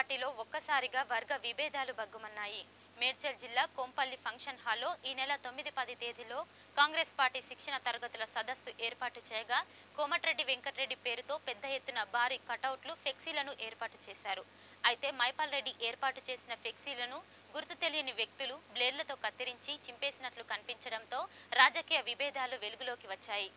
పార్టీలో ఒక్కసారిగా వర్గ విభేదాలు బగ్గుమన్నాయి మేడ్చల్ జిల్లా కొంపల్లి ఫంక్షన్ హాల్లో ఈ నెల తొమ్మిది పది తేదీలో కాంగ్రెస్ పార్టీ శిక్షణ తరగతుల సదస్సు ఏర్పాటు చేయగా కోమటిరెడ్డి వెంకటరెడ్డి పేరుతో పెద్ద ఎత్తున భారీ కటౌట్లు ఫ్లెక్సీలను ఏర్పాటు చేశారు అయితే మైపాల్ రెడ్డి ఏర్పాటు చేసిన ఫ్లెక్సీలను గుర్తు తెలియని వ్యక్తులు బ్లేడ్లతో కత్తిరించి చింపేసినట్లు కనిపించడంతో రాజకీయ విభేదాలు వెలుగులోకి వచ్చాయి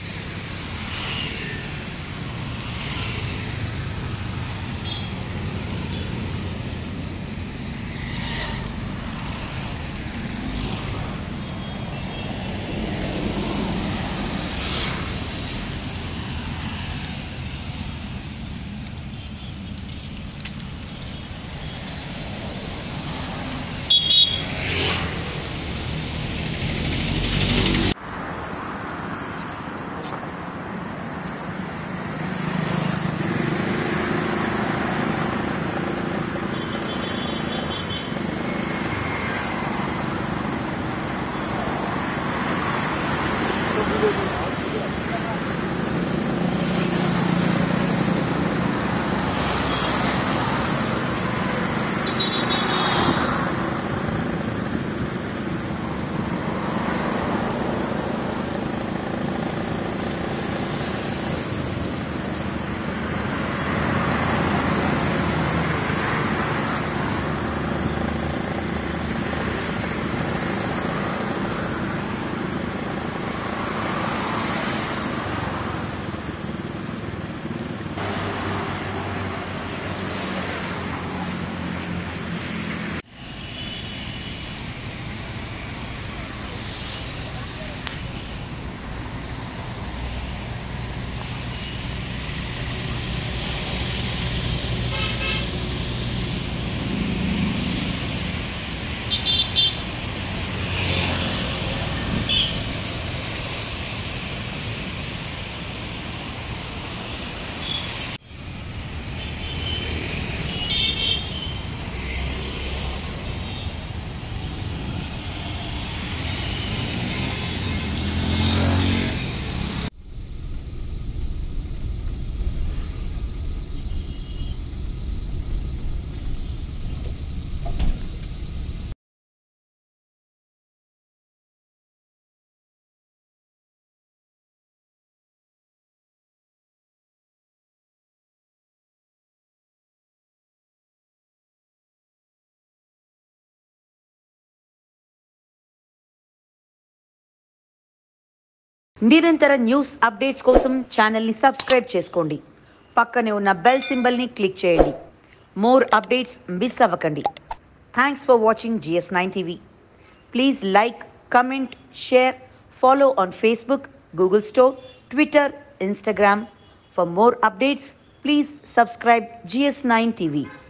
నిరంతర న్యూస్ అప్డేట్స్ కోసం ఛానల్ని సబ్స్క్రైబ్ చేసుకోండి పక్కనే ఉన్న బెల్ సింబల్ని క్లిక్ చేయండి మోర్ అప్డేట్స్ మిస్ అవ్వకండి thanks for watching GS nine TV please like comment share follow on Facebook Google store Twitter Instagram for more updates please subscribe GS nine TV